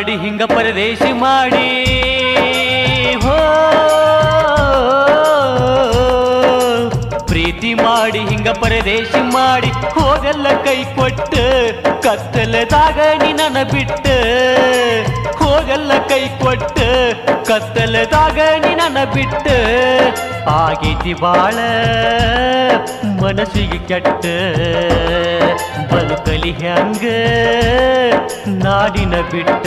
ಮಾಡಿ ಹಿಂಗ ಪರದೇಶಿ ಮಾಡಿ ಹೋ ಪ್ರೀತಿ ಮಾಡಿ ಹಿಂಗ ಪರದೇಶಿ ಮಾಡಿ ಹೋದೆಲ್ಲ ಕೈ ಕೊಟ್ಟು ಕತ್ತಲದಾಗ ನಿನ್ನ ಬಿಟ್ಟ ಹೋದೆಲ್ಲ ಕೈ ಕೊಟ್ಟು ಕತ್ತಲದಾಗ ನಿನ್ನ ಬಿಟ್ಟ ಆಗೈತಿ ಬಾಳ ಮನಸ್ಸಿಗೆ ಕೆಟ್ಟ ಬದುಕಲಿ ಹ್ಯಾಂಗ ನಾಡಿನ ಬಿಟ್ಟ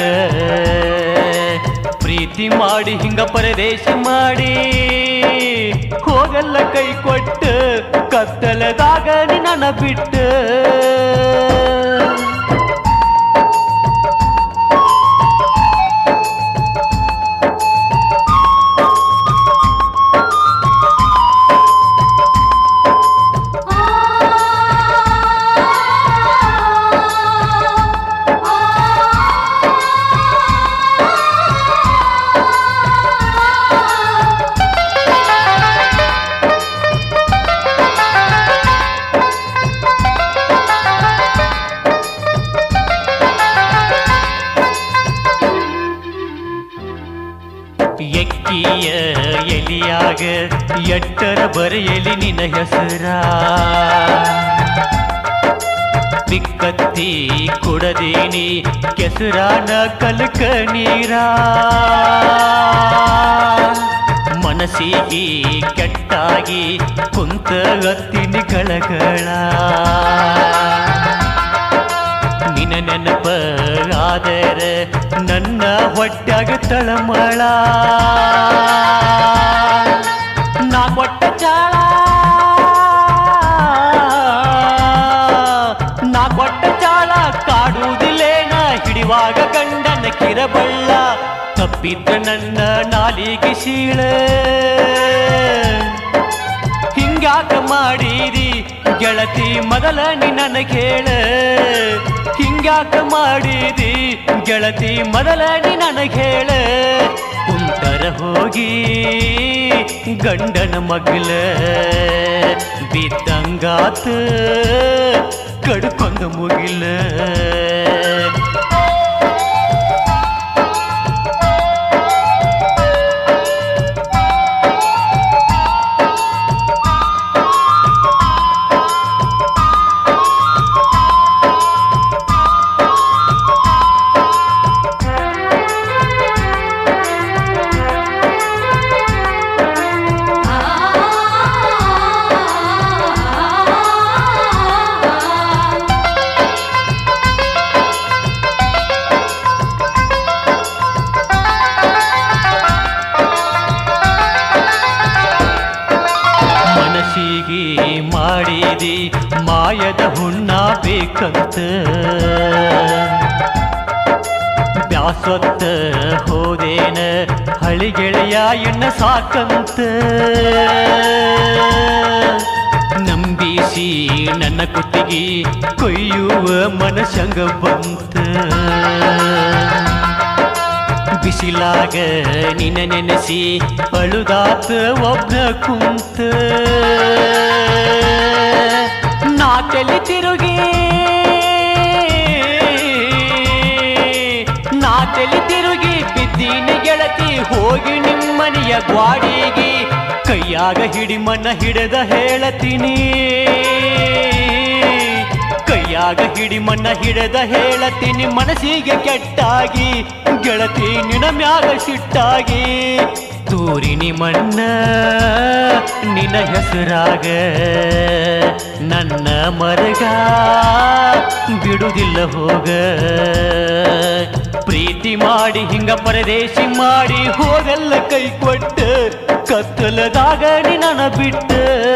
ಪ್ರೀತಿ ಮಾಡಿ ಹಿಂಗ ಪರದೇಶಿ ಮಾಡಿ ಹೋಗಲ್ಲ ಕೈ ಕೊಟ್ಟು ಕತ್ತಲದಾಗ ನಿನ್ನ ಬಿಟ್ಟ ಎಕ್ಕಿಯ ಎಲಿಯಾಗ ಎಟ್ಟರ ಬರೆಯಲಿ ನಿನ್ನ ಹೆಸರ ಬಿಕ್ಕತ್ತಿ ಕುಡದೇನಿ ಕೆಸರಾನ ಕಲಕ ನೀರ ಮನಸ್ಸಿಗೆ ಕೆಟ್ಟಾಗಿ ಕುಂತ ಗತ್ತಿನಿ ಗಳಗಳ ನಿನ ನೆನಪ ಆದರೆ ನನ್ನ ಹೊಟ್ಯಾಗ ತಳಮಳ ನಾ ಕೊಟ್ಟ ಚಾಳ ನಾ ಕೊಟ್ಟ ಚಾಳ ಕಾಡುವುದಿಲ್ಲೇನ ಹಿಡಿವಾಗ ಗಂಡನ ಕಿರಬಳ್ಳ ತಪ್ಪಿದ್ದ ನನ್ನ ನಾಲಿಗೆ ಶೀಳ ಹಿಂಗ್ಯಾಕ ಮಾಡಿದಿ ಗೆಳತಿ ಮೊದಲ ನೀ ನನಗೆ ಹೇಳ ಹಿಂಗ್ಯಾಕ ಮಾಡಿದಿ ಗೆಳತಿ ಮೊದಲ ನೀ ನನಗೆ ಹೇಳ ಕುಂತರ ಹೋಗಿ ಗಂಡನ ಮಗ್ಲ ಬಿದ್ದಂಗಾತ ಕಡ್ಕೊಂದು ಮುಗಿಲ ಮನಸ್ಸಿಗೆ ಮಾಡಿದಿ ಮಾಯದ ಹುಣ್ಣ ಬೇಕಂತ ಬ್ಯಾಸೊತ್ತ ಹೋದೇನ ಹಳಿಗೆಳೆಯ ಎಣ್ಣ ಸಾಕಂತ ನಂಬಿಸಿ ನನ್ನ ಕುತ್ತಿಗೆ ಕೊಯ್ಯುವ ಮನಸಂಗ ಬಂತ ಬಿಸಿಲಾಗ ನಿನ್ನ ನೆನೆಸಿ ಅಳುದಾತ ಒಬ್ಬ ಕುಂತ ನಾ ತಲೆ ತಿರುಗಿ ನಾ ತಲೆ ತಿರುಗಿ ಬಿದ್ದೀನ ಗೆಳತಿ ಹೋಗಿ ನಿಮ್ಮನೆಯ ಗ್ವಾಡಿಗೆ ಕೈಯಾಗ ಹಿಡಿಮಣ್ಣ ಹಿಡಿದ ಹೇಳತೀನಿ ಕೈಯಾಗ ಹಿಡಿ ಮಣ್ಣ ಹಿಡಿದ ಹೇಳತೀನಿ ಮನಸ್ಸಿಗೆ ಕೆಟ್ಟಾಗಿ ಗೆಳತಿ ನಿನ ಮ್ಯಾಗ ಸಿಟ್ಟಾಗಿ ತೂರಿನಿ ಮಣ್ಣ ನಿನ್ನ ಹೆಸರಾಗ ನನ್ನ ಮರಗ ಬಿಡುದಿಲ್ಲ ಹೋಗ ಪ್ರೀತಿ ಮಾಡಿ ಹಿಂಗ ಪರದೇಶಿ ಮಾಡಿ ಹೋಗಲ್ಲ ಕೈ ಕೊಟ್ಟ ಕತ್ತಲದಾಗ ನಿನ್ನ ಬಿಟ್ಟ